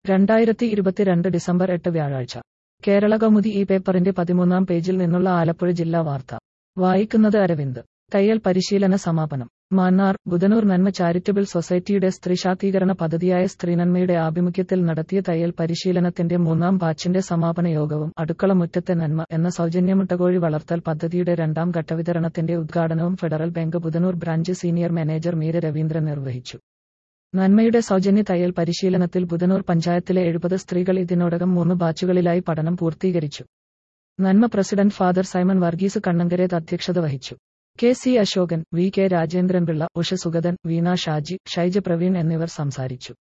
രണ്ടായിരത്തി ഇരുപത്തിരണ്ട് ഡിസംബർ എട്ട് വ്യാഴാഴ്ച കേരള കൗമുദി ഈ പേപ്പറിന്റെ പതിമൂന്നാം പേജിൽ നിന്നുള്ള ആലപ്പുഴ ജില്ലാ വാർത്ത വായിക്കുന്നത് അരവിന്ദ് തയ്യൽ പരിശീലന സമാപനം മാന്നാർ ബുധനൂർ നന്മ ചാരിറ്റബിൾ സൊസൈറ്റിയുടെ സ്ത്രീ ശാക്തീകരണ പദ്ധതിയായ സ്ത്രീനന്മയുടെ ആഭിമുഖ്യത്തിൽ നടത്തിയ തയ്യൽ പരിശീലനത്തിന്റെ മൂന്നാം ബാച്ചിന്റെ സമാപന യോഗവും അടുക്കള മുറ്റത്തെ നന്മ എന്ന സൗജന്യ മുട്ടകോഴി വളർത്തൽ പദ്ധതിയുടെ രണ്ടാം ഘട്ട വിതരണത്തിന്റെ ഉദ്ഘാടനവും Federal Bank Budhanoor branch senior manager Meera Raveendran നിർവഹിച്ചു നന്മയുടെ സൗജന്യ തയ്യൽ പരിശീലനത്തിൽ ബുധനൂർ പഞ്ചായത്തിലെ എഴുപത് സ്ത്രീകൾ ഇതിനോടകം മൂന്ന് ബാച്ചുകളിലായി പഠനം പൂർത്തീകരിച്ചു Nanma president Father Simon Varghese Kannankareth അധ്യക്ഷത വഹിച്ചു K C Ashokan V K Rajendranpillai Usha Sugathan Veena Shaji Shaija Praveen എന്നിവർ സംസാരിച്ചു